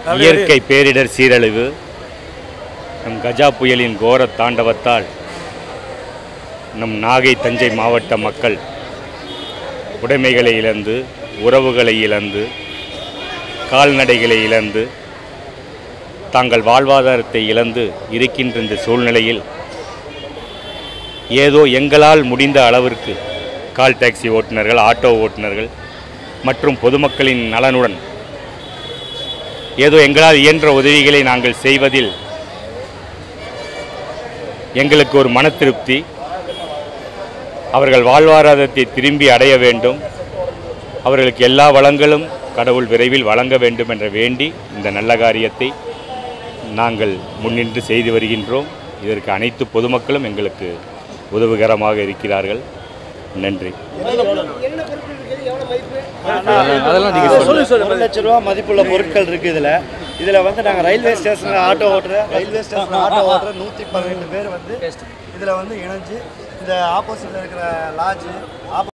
இயற்கை பேரிடர் சீரழிவு நம் கஜா புயலின் கோர தாண்டவத்தால் நம் நாகை தஞ்சை மாவட்ட மக்கள் உடைமைகளை இழந்து உறவுகளை இழந்து கால்நடைகளை இழந்து தாங்கள் வாழ்வாதாரத்தை இழந்து இருக்கின்ற இந்த சூழ்நிலையில் ஏதோ எங்களால் முடிந்த அளவிற்கு கால் டாக்ஸி ஓட்டுநர்கள் ஆட்டோ ஓட்டுநர்கள் மற்றும் பொதுமக்களின் நலனுடன் ஏதோ எங்களால் இயன்ற உதவிகளை நாங்கள் செய்வதில் எங்களுக்கு ஒரு மன திருப்தி அவர்கள் வாழ்வாதாரத்தை திரும்பி அடைய வேண்டும் அவர்களுக்கு எல்லா வளங்களும் கடவுள் விரைவில் வழங்க வேண்டும் என்ற வேண்டி இந்த நல்ல காரியத்தை நாங்கள் முன்னின்று செய்து வருகின்றோம் இதற்கு அனைத்து பொதுமக்களும் எங்களுக்கு உதவிகரமாக இருக்கிறார்கள் நன்றி அதெல்லாம் நீங்க சொல்லுங்க ஒரு லட்ச ரூபா மதிப்புள்ள பொருட்கள் இருக்குது இதில் இதில் வந்து நாங்கள் ரயில்வே ஸ்டேஷனில் ஆட்டோ ஓட்டுற ரயில்வே ஸ்டேஷனில் ஆட்டோ ஓட்டுற நூற்றி பன்னெண்டு பேர் வந்து இதில் வந்து இணைஞ்சு இந்த ஆப்போசிட்டில் இருக்கிற லாட்ஜு